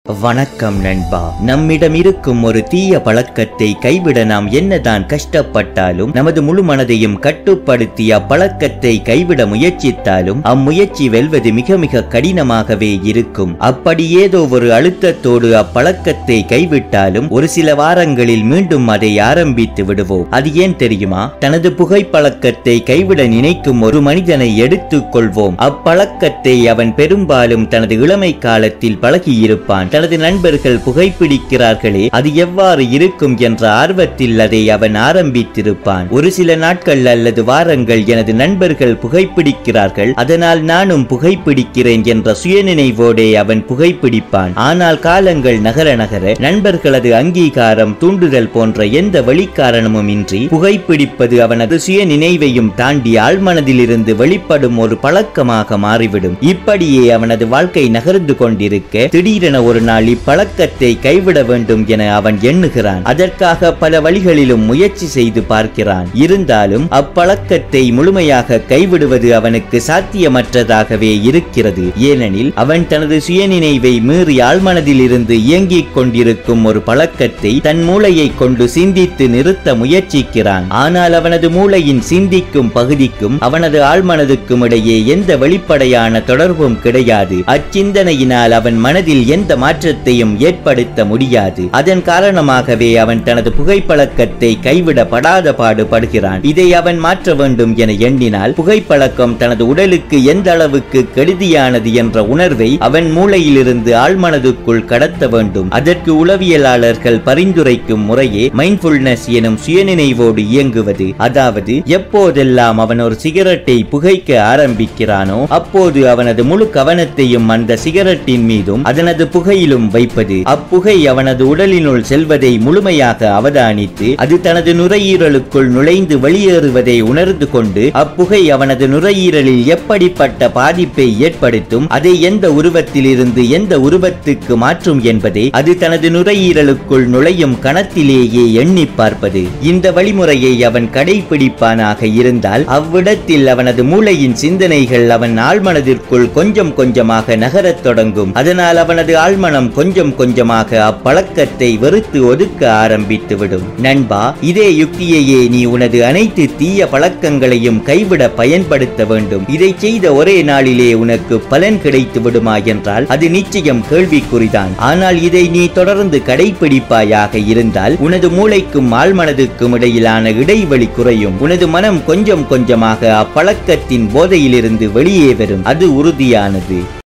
வணக்கம் நண்பா நம்மிடம் இருக்கும் ஒரு தீய பழக்கத்தை கைவிட நாம் என்னதான் கஷ்டப்பட்டாலும் நமது முழு மனதையும் கட்டுப்படுத்தி அப்பழக்கத்தை கைவிட முயற்சித்தாலும் அம்முயற்சி வெல்வது மிக மிக கடினமாகவே இருக்கும் அப்படி ஏதோ ஒரு அழுத்தத்தோடு அப்பழக்கத்தை கைவிட்டாலும் ஒரு சில வாரங்களில் மீண்டும் அதை ஆரம்பித்து விடுவோம் அது ஏன் தெரியுமா தனது புகைப்பழக்கத்தை கைவிட நினைக்கும் ஒரு மனிதனை எடுத்துக் கொள்வோம் அப்பழக்கத்தை அவன் பெரும்பாலும் தனது இளமை காலத்தில் பழகியிருப்பான் தனது நண்பர்கள் புகைப்பிடிக்கிறார்களே அது எவ்வாறு இருக்கும் என்ற ஆர்வத்தில் அதை அவன் ஆரம்பித்திருப்பான் ஒரு சில நாட்கள் அல்லது வாரங்கள் எனது நண்பர்கள் புகைப்பிடிக்கிறார்கள் அதனால் நானும் புகைப்பிடிக்கிறேன் என்ற சுயநினைவோடே அவன் புகைப்பிடிப்பான் ஆனால் காலங்கள் நகர நகர நண்பர்களது அங்கீகாரம் தூண்டுதல் போன்ற எந்த வழிக்காரணமும் இன்றி புகைப்பிடிப்பது அவனது சுய நினைவையும் தாண்டி ஆழ்மனதிலிருந்து வெளிப்படும் ஒரு பழக்கமாக மாறிவிடும் இப்படியே அவனது வாழ்க்கை நகர்ந்து கொண்டிருக்க திடீரென ஒரு நாள் இப்பழக்கத்தை கைவிட வேண்டும் என அவன் எண்ணுகிறான் அதற்காக பல வழிகளிலும் முயற்சி செய்து பார்க்கிறான் இருந்தாலும் அப்பழக்கத்தை முழுமையாக கைவிடுவது அவனுக்கு சாத்தியமற்றதாகவே இருக்கிறது ஏனெனில் அவன் தனது சுயநினைவை மீறி ஆழ்மனதில் இருந்து இயங்கிக் கொண்டிருக்கும் ஒரு பழக்கத்தை தன் மூளையை கொண்டு சிந்தித்து நிறுத்த முயற்சிக்கிறான் ஆனால் அவனது மூளையின் சிந்திக்கும் பகுதிக்கும் அவனது ஆழ்மனதுக்கும் இடையே எந்த வெளிப்படையான தொடர்பும் கிடையாது அச்சிந்தனையினால் அவன் மனதில் எந்த மாற்றத்தையும் ஏற்படுத்த முடியாது அதன் காரணமாகவே அவன் தனது புகைப்பழக்கத்தை கைவிட படாத பாடுபடுகிறான் இதை அவன் மாற்ற வேண்டும் என எண்ணினால் புகைப்பழக்கம் தனது உடலுக்கு எந்த அளவுக்கு கெடுதியானது என்ற உணர்வை அவன் மூளையிலிருந்து ஆழ்மனதுக்குள் கடத்த வேண்டும் அதற்கு உளவியலாளர்கள் பரிந்துரைக்கும் முறையே மைண்ட்ஃபுல்னஸ் எனும் சுயநினைவோடு இயங்குவது அதாவது எப்போதெல்லாம் அவன் ஒரு சிகரெட்டை புகைக்க ஆரம்பிக்கிறானோ அப்போது அவனது முழு கவனத்தையும் அந்த சிகரெட்டின் மீதும் அதனது புகையிலும் வைப்பது அப்புகை அவனது உடலினுள் செல்வதை முழுமையாக அவதானித்து அது தனது நுரையீரலுக்குள் நுழைந்து வெளியேறுவதை உணர்ந்து கொண்டு அப்புகை அவனது நுரையீரலில் எப்படிப்பட்ட பாதிப்பை ஏற்படுத்தும் அதை எந்த உருவத்திலிருந்து எந்த உருவத்துக்கு மாற்றும் என்பதை அது தனது நுரையீரலுக்குள் நுழையும் கணத்திலேயே எண்ணி பார்ப்பது இந்த வழிமுறையை அவன் கடைபிடிப்பானாக இருந்தால் அவ்விடத்தில் அவனது மூளையின் சிந்தனைகள் அவன் ஆழ்மனதிற்குள் கொஞ்சம் கொஞ்சமாக நகரத் தொடங்கும் அதனால் அவனது ஆழ்மனம் கொஞ்சம் கொஞ்சமாக அப்பழக்கத்தை வெறுத்து ஒதுக்க ஆரம்பித்துவிடும் நண்பா இதே யுக்தியையே நீ உனது அனைத்து தீய பழக்கங்களையும் கைவிட பயன்படுத்த வேண்டும் இதை செய்த ஒரே நாளிலே உனக்கு பலன் கிடைத்து விடுமா என்றால் அது நிச்சயம் கேள்விக்குறிதான் ஆனால் இதை நீ தொடர்ந்து கடைபிடிப்பாயாக இருந்தால் உனது மூளைக்கும் ஆழ்மனதுக்கும் இடையிலான இடைவெளி குறையும் உனது மனம் கொஞ்சம் கொஞ்சமாக அப்பழக்கத்தின் போதையிலிருந்து வெளியே வரும் அது உறுதியானது